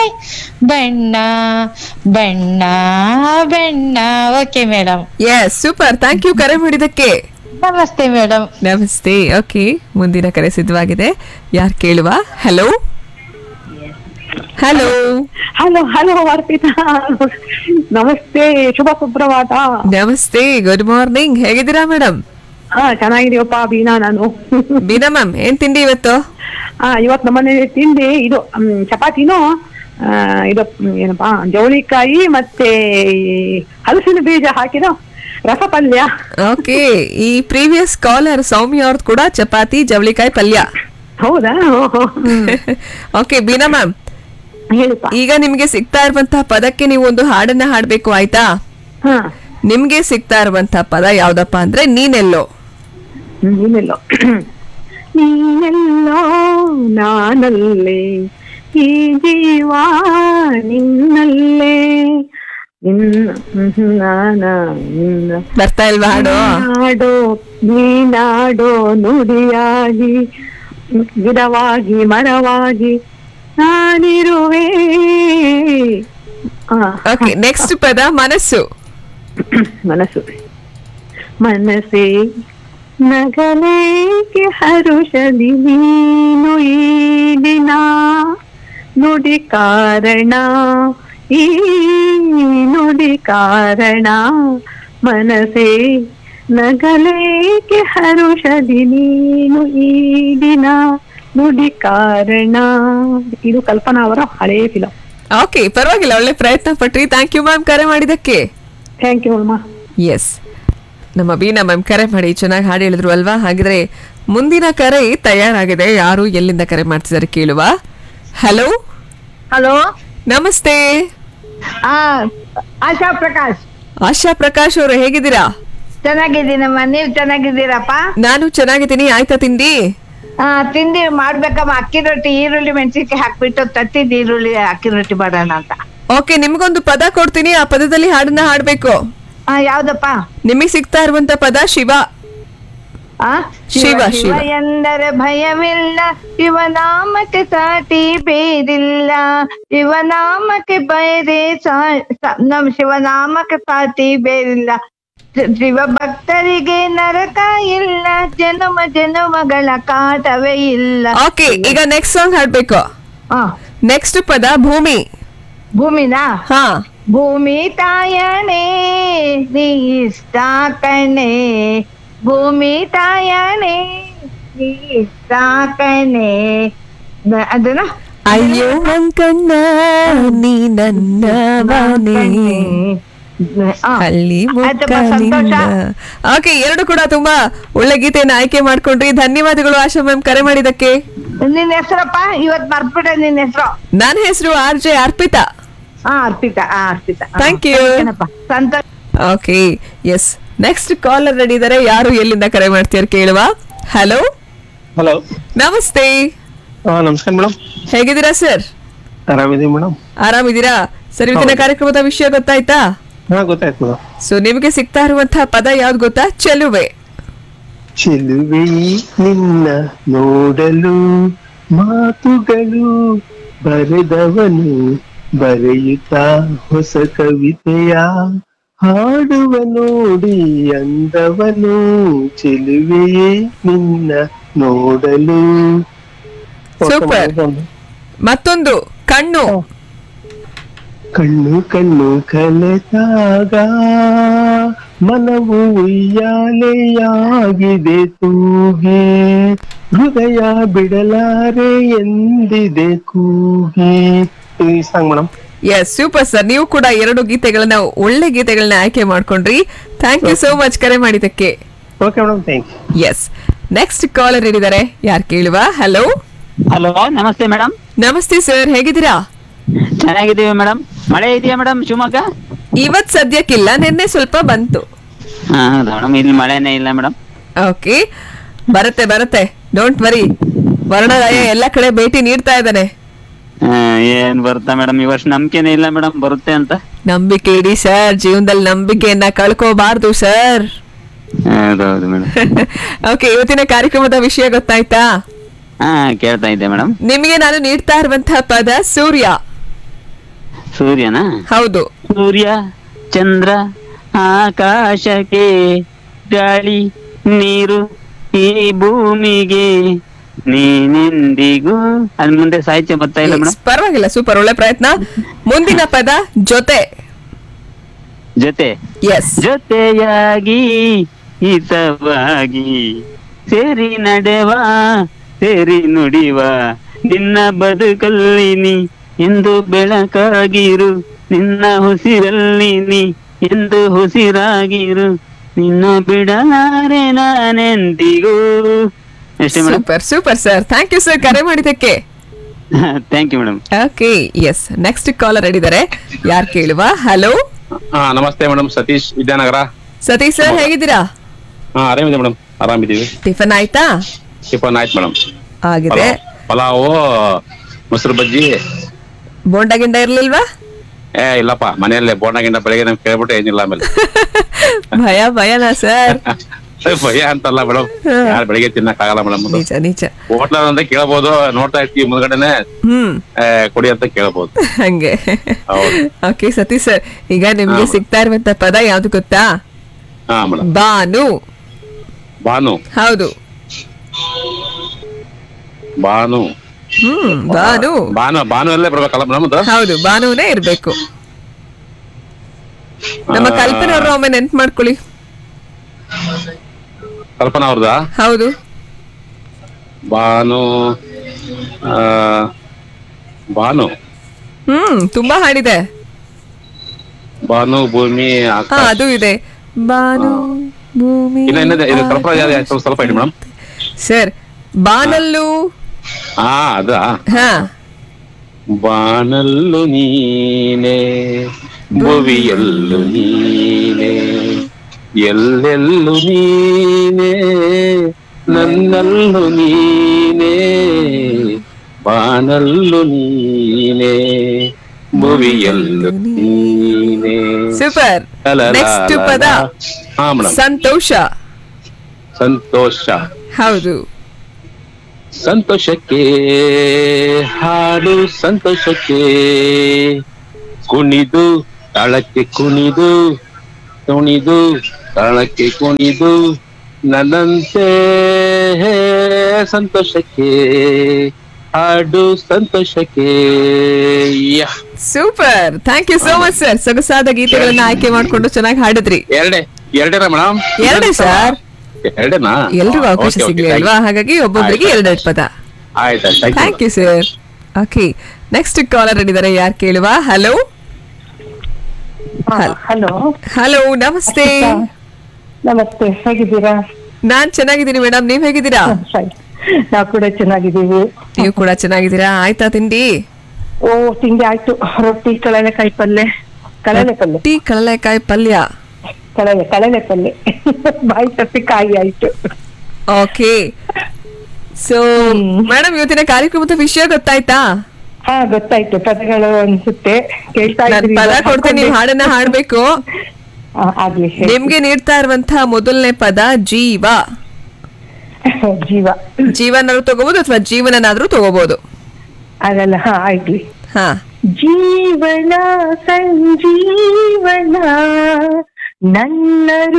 ಬಣ್ಣ ಬಣ್ಣ ಬಣ್ಣ okay madam yes super thank you ಕರೆ ಮಾಡಿದಕ್ಕೆ ನಮಸ್ತೆ ಮೇಡಮ್ ನಮಸ್ತೆ ಓಕೆ ಮುಂದಿನ ಕರೆ ಸಿದ್ಧವಾಗಿದೆ ಯಾರು ಕೇಳುವ hello hello hello hello Arpita ನಮಸ್ತೆ ಶುಭ ಸುಪ್ರಭಾತ ನಮಸ್ತೆ ಗುಡ್ ಮಾರ್ನಿಂಗ್ ಹೇಗಿದ್ದೀರಾ ಮೇಡಮ್ ಹಾ ಚೆನ್ನಾಗಿದೀವಪ್ಪ ಬೀನಾ ನಾನು ಬೀನಾ ಮ್ಯಾಮ್ ಏನ್ ತಿಂಡಿ ಇವತ್ತು ಹಾ ಇವತ್ ನಮ್ಮನೆ ತಿಂಡಿ ಇದು ಮ್, ಚಪಾತಿನೂ ಆ, ಇದು ಮ್, ಏನಪ್ಪಾ ಜವಳಿಕಾಯಿ ಮತ್ತೆ ಈ ಹಲಸಿನ ಬೀಜ ಹಾಕಿದ ರಸಪಲ್ಯ ಓಕೆ ಈ ಪ್ರೀವಿಯಸ್ ಕಾಲರ್ ಸೌಮ್ಯ ಅವ್ರದ್ದು ಕೂಡ ಚಪಾತಿ ಜವಳಿಕಾಯಿ ಪಲ್ಯ ಹೌದಾ ಓ, ಹೋ. ಹ್ಮ್. ಓಕೆ ಬೀನಾ ಮ್ಯಾಮ್ ಹೇಳಪ್ಪ ಈಗ ನಿಮ್ಗೆ ಸಿಗ್ತಾ ಇರುವಂತಹ ಪದಕ್ಕೆ ನೀವು ಒಂದು ಹಾಡನ್ನ ಹಾಡ್ಬೇಕು ಆಯ್ತಾ ಹಾ ನಿಮ್ಗೆ ಸಿಗ್ತಾ ಇರುವಂತಹ ಪದ ಯಾವ್ದಪ್ಪ ಅಂದ್ರೆ ನೀನೆಲ್ಲೋ ಹ್ಮ್, ನೀನೆಲ್ಲೋ ನೀನೆಲ್ಲೋ ನಾನಲ್ಲೇ ಈ ಜೀವ ನಿನ್ನಲ್ಲೇ ನಿನ್ನ ಹ್ಮ್, ನಾನ ನಿನ್ನ ಬರ್ತಾ ಇಲ್ವಾ ಹಾಡು ನಾಡೋ ನೀನಾಡೋ ನುಡಿಯಾಗಿ ಗಿಡವಾಗಿ ಮರವಾಗಿ ನಾನಿರುವೆ ಆ, ಓಕೆ ನೆಕ್ಸ್ಟ್ ಪದ ಮನಸ್ಸು ಮನಸ್ಸು ಮನಸ್ಸೇ ನಗಲೇಕೆ ಹರುಷದಿ ನೀನು ಈ ದಿನ ನುಡಿ ಕಾರಣ ಈ ನುಡಿ ಕಾರಣ ಮನಸ್ಸೇ ನಗಲೇಕೆ ಹರುಷದಿ ನೀನು ಈ ದಿನ ನುಡಿ ಕಾರಣ ಇದು ಕಲ್ಪನಾ ಅವರ ಹಳೇ ಫಿಲಂ ಓಕೆ ಪರವಾಗಿಲ್ಲ ಒಳ್ಳೆ ಪ್ರಯತ್ನ ಪಟ್ರಿ ಥ್ಯಾಂಕ್ ಯು ಮ್ಯಾಮ್ ಕರೆ ಮಾಡಿದಕ್ಕೆ ಥ್ಯಾಂಕ್ ಯು ಅಮ್ಮ ಎಸ್ ನಮ್ಮ ಬೀನಾ ಮ್ಯಾಮ್ ಕರೆ ಮಾಡಿ ಚೆನ್ನಾಗಿ ಹಾಡು ಹೇಳಿದ್ರು ಅಲ್ವಾ ಹಾಗಿದ್ರೆ ಮುಂದಿನ ಕರೆ ತಯಾರಾಗಿದೆ ಯಾರು ಎಲ್ಲಿಂದ ಕರೆ ಮಾಡ್ತಿದ್ದಾರೆ ಕೇಳುವ ಹಲೋ ಹಲೋ ನಮಸ್ತೆ ಆ ಆಶಾ ಪ್ರಕಾಶ್ ಆಶಾ ಪ್ರಕಾಶ್ ಅವರು ಹೇಗಿದ್ದೀರಾ ಚೆನ್ನಾಗಿದ್ದೀನಮ್ಮ ನೀವ್ ಚೆನ್ನಾಗಿದ್ದೀರಪ್ಪ ನಾನು ಚೆನ್ನಾಗಿದ್ದೀನಿ ಆಯ್ತಾ ತಿಂಡಿ ಆ ತಿಂಡಿ ಮಾಡ್ಬೇಕಮ್ಮ ಅಕ್ಕಿ ರೊಟ್ಟಿ ಈರುಳ್ಳಿ ಮೆಣಸಿನ್ಕಾಯಿ ಹಾಕ್ಬಿಟ್ಟು ತಟ್ಟಿದ ಈರುಳ್ಳಿ ಅಕ್ಕಿ ರೊಟ್ಟಿ ಮಾಡೋಣ ಅಂತ ಓಕೆ ನಿಮ್ಗೊಂದು ಪದ ಕೊಡ್ತೀನಿ ಆ ಪದದಲ್ಲಿ ಹಾಡನ್ನ ಹಾಡ್ಬೇಕು ಆ ಯಾವ್ದಪ್ಪ ನಿಮಗೆ ಸಿಗ್ತಾ ಇರುವಂತ ಪದ ಶಿವ ಆ ಶಿವ, ಶಿವ. ಎಂದರೆ ಭಯವಿಲ್ಲ ಶಿವನಾಮಕ್ಕೆ ಸಾಟಿ ಬೇರಿಲ್ಲ ಶಿವನಾಮಕ್ಕೆ ಬೈರೆ ಸಾ- ಸಾ- ನಮ್ ಶಿವನಾಮಕ್ಕೆ ಸಾಟಿ ಬೇರಿಲ್ಲ ಶಿ- ಶಿವ ಭಕ್ತರಿಗೆ ನರಕ ಇಲ್ಲ ಜನ್ಮ ಜನ್ಮಗಳ ಕಾಟವೇ ಇಲ್ಲ ಓಕೆ ಈಗ ನೆಕ್ಸ್ಟ್ ಸಾಂಗ್ ಹಾಡ್ಬೇಕು ಆ ನೆಕ್ಸ್ಟ್ ಪದ ಭೂಮಿ ಭೂಮಿನಾ ಹಾ ಭೂಮಿ ತಾಯಣೆ ನೀ ಇಷ್ಟ ಕಣೆ ಭೂಮಿ ತಾಯಣೆ ನೀ ಇಷ್ಟ ಕಣೆ ನ- ಅದನ್ನ ಅಯ್ಯೋ ಮಂಕಣ್ಣ ನೀ ನನ್ನ ಮನೆ ಆ, ಅಲ್ಲಿ ಆಯ್ತಪ್ಪ, ಸಂತೋಷ ಓಕೆ ಎರಡು ಕೂಡ ತುಂಬಾ ಒಳ್ಳೆ ಗೀತೆಯನ್ನು ಆಯ್ಕೆ ಮಾಡ್ಕೊಂಡ್ರಿ ಧನ್ಯವಾದಗಳು ಆಶಾ ಮ್ಯಾಮ್ ಕರೆ ಮಾಡಿದಕ್ಕೆ ನಿನ್ ಹೆಸರಪ್ಪ ಇವತ್ ಮರ್ಬಿಟ್ಟೆ ನಿನ್ ಹೆಸರು ನನ್ನ ಹೆಸರು ಆರ್ ಜೆ ಅರ್ಪಿತಾ ಹಾ ಅರ್ಪಿತಾ ಹಾ ಅರ್ಪಿತಾ ಹಾ, Thank you. ಏನಪ್ಪ ಸಂತೋಷ okay yes next caller ready ಇದಾರೆ ಯಾರು ಎಲ್ಲಿಂದ ಕರೆ ಮಾಡ್ತೀರ ಕೇಳುವ ಹಲೋ ಹಲೋ ನಮಸ್ತೆ ಹಾ ನಮಸ್ಕಾರ ಮೇಡಮ್ ಹೇಗಿದ್ದೀರಾ ಸರ್ ಆರಾಮಿದೀವಿ ಮೇಡಮ್ ಆರಾಮಿದ್ದೀರಾ ಸರ್ ಇವತ್ತಿನ ಕಾರ್ಯಕ್ರಮದ ವಿಷಯ ಗೊತ್ತಾಯ್ತಾ ಹಾ ಗೊತ್ತಾಯ್ತು ಮೇಡಮ್ ಸೊ ನಿಮಗೆ ಸಿಗ್ತಾ ಇರುವಂತಹ ಪದ ಯಾವ್ದು ಗೊತ್ತಾ ಚೆಲುವೆ ಚೆಲುವೆ ನಿನ್ನ ನೋಡಲು ಮಾತುಗಳು ಬರೆದವನು ಬರೆಯುತ್ತಾ ಹೊಸ ಕವಿತೆಯ ಹಾಡುವ ನೋಡಿ ಅಂದವನು ಚೆಲುವೆಯೇ ನಿನ್ನ ನೋಡಲು Super. ಮತ್ತೊಂದು ಕಣ್ಣು ಕಣ್ಣು ಕಣ್ಣು ಕಲೆತಾಗ ಮನವು ಉಯ್ಯಾಲೆಯಾಗಿದೆ ತೂಗಿ ಹೃದಯ ಬಿಡಲಾರೆ ಎಂದಿದೆ ಕೂಗಿ ಈ song madam yes super sir ನೀವು ಕೂಡ ಎರಡು ಗೀತೆಗಳನ್ನ ಒಳ್ಳೆ ಗೀತೆಗಳನ್ನ ಆಯ್ಕೆ ಮಾಡ್ಕೊಂಡ್ರಿ ಥ್ಯಾಂಕ್ ಯು ಸೋ ಮಚ್ ಕರೆ ಮಾಡಿದ್ದಕ್ಕೆ okay madam thank you yes next caller ಹೇಳಿದ್ದಾರೆ ಯಾರು ಕೇಳುವ ಹಲೋ ಹಲೋ ನಮಸ್ತೆ ಮೇಡಮ್ ನಮಸ್ತೆ ಸರ್ ಹೇಗಿದ್ದೀರಾ ಚೆನ್ನಾಗಿದ್ದೀವಿ ಮೇಡಮ್ ಮಳೆ ಇದೆಯಾ ಮೇಡಮ್ ಶಿವಮೊಗ್ಗ ಇವತ್ ಸದ್ಯಕ್ಕಿಲ್ಲ ನಿನ್ನೆ ಸ್ವಲ್ಪ ಬಂತು ಹಾ ಹೌದಾ ಮೇಡಮ್ ಇಲ್ಲಿ ಮಳೆನೇ ಇಲ್ಲ ಮೇಡಮ್ ಓಕೆ ಬರುತ್ತೆ ಬರುತ್ತೆ ಡೋಂಟ್ ವರಿ ವರ್ಣರಾಯ ಎಲ್ಲ ಕಡೆ ಭೇಟಿ ನೀಡ್ತಾ ಇದ್ದಾನೆ ಏನ್ ಬರುತ್ತಾ ಮೇಡಮ್ ಈ ವರ್ಷ ನಂಬಿಕೆನೇ ಇಲ್ಲ ಮೇಡಮ್ ಬರುತ್ತೆ ಅಂತ ನಂಬಿಕೆ ಇಡಿ ಸರ್ ಜೀವನದಲ್ಲಿ ನಂಬಿಕೆಯನ್ನ ಕಳ್ಕೋಬಾರ್ದು ಸರ್ ಹೌದೌದು ಮೇಡಮ್ ಓಕೆ ಇವತ್ತಿನ ಕಾರ್ಯಕ್ರಮದ ವಿಷಯ ಗೊತ್ತಾಯ್ತಾ ಹಾ ಕೇಳ್ತಾ ಇದ್ದೆ ಮೇಡಮ್ ನಿಮಗೆ ನಾನು ನೀಡ್ತಾ ಇರುವಂತಹ ಪದ ಸೂರ್ಯ ಸೂರ್ಯನಾ ಹೌದು ಸೂರ್ಯ ಚಂದ್ರ ಆಕಾಶಕ್ಕೆ ಗಾಳಿ ನೀರು ಈ ಭೂಮಿಗೆ ನೀನೆಂದಿಗೂ ಅದ್ ಮುಂದೆ ಸಾಹಿತ್ಯ ಬರ್ತಾ ಇಲ್ಲ ಮೇಡಮ್ ಪರವಾಗಿಲ್ಲ ಸೂಪರ್ ಒಳ್ಳೆ ಪ್ರಯತ್ನ ಮುಂದಿನ ಪದ ಜೊತೆ ಜೊತೆ ಎಸ್ ಜೊತೆಯಾಗಿ ಹಿತವಾಗಿ ಸೇರಿ ನಡೆವ ಸೇರಿ ನುಡಿವ ನಿನ್ನ ಬದುಕಲ್ಲಿ ನೀ ಎಂದು ಬೆಳಕಾಗಿರು ನಿನ್ನ ಉಸಿರಲ್ಲಿ ನೀ ಎಂದು ಉಸಿರಾಗಿರು ನಿನ್ನ ಬಿಡಲಾರೆ ನಾನೆಂದಿಗೂ ಅಷ್ಟೇ madam super super sir thank you sir ಕರೆ ಮಾಡಿದ್ದಕ್ಕೆ thank you madam okay yes next caller ಇದ್ದಾರೆ ಯಾರು ಕೇಳುವ ಹಲೋ ಹಾ ನಮಸ್ತೆ ಮೇಡಮ್ ಸತೀಶ್ ವಿದ್ಯಾನಗರ ಸತೀಶ್ ಸರ್ ಹೇಗಿದ್ದೀರಾ ಹಾ ಆರಾಮಿದೆ ಮೇಡಮ್ ಆರಾಮಿದ್ದೀವಿ ಟಿಫನ್ ಆಯ್ತಾ ಟಿಫನ್ ಆಯ್ತು ಮೇಡಮ್ ಆಗಿದೆ ಪಲಾವು ಮೊಸರು ಬಜ್ಜಿ ಬೋಂಡ ಗಿಂಡ ಇರ್ಲಿಲ್ವಾ ಏ ಇಲ್ಲಪ್ಪ ಮನೆಯಲ್ಲೇ ಬೋಂಡ ಗಿಂಡ ಬೆಳಗ್ಗೆ ನಮ್ಗೆ ಕೇಳ್ಬಿಟ್ಟು ಏನಿಲ್ಲ ಆಮೇಲೆ ಭಯ ಭಯನಾ ಸರ್ ಭಯ ಅಂತಲ್ಲ ಮೇಡಮ್ ಯಾರು ಬೆಳಿಗ್ಗೆ ತಿನ್ನಕ್ ಆಗಲ್ಲ ಮೇಡಮ್ ನಿಜ ನಿಜ ಹೋಟ್ಲ ಅಂದ್ರೆ ಕೇಳ್ಬೋದು ನೋಡ್ತಾ ಇರ್ತೀವಿ ಮುಂದ್ಗಡೆನೆ ಹ್ಮ್ ಏ, ಕೊಡಿ ಅಂತ ಕೇಳ್ಬೋದು ಹಂಗೆ ಹೌದು. ಓಕೆ ಸತೀಶ್ ಸರ್ ಈಗ ನಿಮ್ಗೆ ಹಾ. ಸಿಗ್ತಾ ಇರುವಂತ ಪದ ಯಾವ್ದು ಗೊತ್ತಾ ಹಾ ಮೇಡಮ್ ಬಾನು ಬಾನು ಹೌದು ಬಾನು ಹ್ಮ್ ಬಾನು ಬಾನು ಬಾನು ಅಲ್ಲೇ ಬರ್ಬೇಕಲ್ಲ ಮೇಡಮ್ ಅದು ಹೌದು ಬಾನುನೇ ಇರ್ಬೇಕು ನಮ್ಮ ಆ. ಕಲ್ಪನೆ ಅವರು ಒಮ್ಮೆ ನೆನ್ಪು ಮಾಡ್ಕೊಳ್ಳಿ ಕಲ್ಪನಾ ಅವ್ರದಾ ಹೌದು ಬಾನು ಆ, ಬಾನು ಹ್ಮ್ ತುಂಬಾ ಹಾಡಿದೆ ಬಾನು ಭೂಮಿ ಹಾ ಆಕಾಶ ಅದು ಇದೆ ಬಾನು ಭೂಮಿ ಇಲ್ಲ ಇನ್ನೊಂದು ಇದು ಕಲ್ಪನಾ ಯಾವ್ದು ಯಾವ್ದು ಸ್ವಲ್ಪ ಸ್ವಲ್ಪ ಇಡಿ ಮೇಡಮ್ ಸರ್ ಬಾನಲ್ಲು ಹಾ ಅದ ಹಾ ಬಾನಲ್ಲು ನೀನೆ ಭುವಿಯಲ್ಲು ನೀನೆ ಎಲ್ಲೆಲ್ಲು ನೀನೆ ನನ್ನಲ್ಲು ನೀನೆ ಬಾನಲ್ಲು ನೀನೆ ಭುವಿಯಲ್ಲು ನೀನೆ ಸೂಪರ್ ನೆಕ್ಸ್ಟ್ ಪದ ಹಾ ಮೇಡಮ್ ಸಂತೋಷ ಸಂತೋಷ ಹೌದು ಸಂತೋಷಕ್ಕೆ ಹಾಡು ಸಂತೋಷಕ್ಕೆ ಕುಣಿದು ತಾಳಕ್ಕೆ ಕುಣಿದು ಕುಣಿದು ತಾಳಕ್ಕೆ ಕುಣಿದು ನನ್ನಂತೆ ಸಂತೋಷಕ್ಕೆ ಹಾಡು ಸಂತೋಷಕ್ಕೆ yeah. Super thank you so much sir ಸೊಗಸಾದ ಗೀತೆಗಳನ್ನ ಆಯ್ಕೆ ಮಾಡ್ಕೊಂಡು ಚೆನ್ನಾಗಿ ಹಾಡಿದ್ರಿ ಎರಡೇ ಎರಡೇನಾ ಮೇಡಮ್ ಎರಡೇ ಸರ್ ಎರಡೇನಾ ಎಲ್ರಿಗೂ ಅವಕಾಶ Okay, okay, ಸಿಗ್ಲಿ thank you. ಅಲ್ವಾ ಹಾಗಾಗಿ ಒಬ್ಬೊಬ್ಬರಿಗೆ ಆಯ್ತು. ಎರಡೆರಡು ಪದ ಆಯ್ತು thank thank you sir okay next caller ಹಿಡಿದಾರೆ ಯಾರು ಕೇಳುವ ಹಲೋ ಹಲೋ ಹಲೋ ನಮಸ್ತೆ ನಮಸ್ತೆ ಹೇಗಿದ್ದೀರಾ ನಾನ್ ಚೆನ್ನಾಗಿದ್ದೀನಿ ಮೇಡಮ್ ನೀವ್ ಹೇಗಿದ್ದೀರಾ ನಾವು ಕೂಡ ಚೆನ್ನಾಗಿದ್ದೀವಿ ನೀವು ಕೂಡ ಚೆನ್ನಾಗಿದ್ದೀರಾ ಆಯ್ತಾ ತಿಂಡಿ ಓ ತಿಂಡಿ ಆಯ್ತು ರೊಟ್ಟಿ ಕಳಲೆಕಾಯಿ ಪಲ್ಯ ಕಳಲೆ ಪಲ್ಯ ಟೀ ಕಡಲೆಕಾಯಿ ಪಲ್ಯ ಕಳಲೆ ಕಳಲೆ ಪಲ್ಯ ಬಾಯಿ ತಪ್ಪಿ ಕಾಯಿ ಆಯ್ತು ಓಕೆ ಸೊ ಮೇಡಮ್ ಇವತ್ತಿನ ಕಾರ್ಯಕ್ರಮದ ವಿಷಯ ಗೊತ್ತಾಯ್ತಾ ಹಾ ಗೊತ್ತಾಯ್ತು ಪದಗಳು ಅನ್ಸುತ್ತೆ ಕೇಳ್ತಾ ನಾನ್ ಇದ್ರಿ ಪದ ಇವಾಗ ಕೊಡ್ತೀನಿ ನೀವು ಹಾಡನ್ನ ಹಾಡ್ಬೇಕು ಹಾ, ಆಗ್ಲಿ ಹೇಳಿ. ನಿಮ್ಗೆ ನೀಡ್ತಾ ಇರುವಂತಹ ಮೊದಲನೇ ಪದ ಜೀವ ಜೀವ ಜೀವನಾದ್ರೂ ತಗೋಬಹುದು ಅಥವಾ ಜೀವನನಾದ್ರೂ ತಗೋಬಹುದು ಆಗಲ್ಲ ಹಾ ಆಗ್ಲಿ ಹಾ ಜೀವನ ಸಂಜೀವನ ನನ್ನ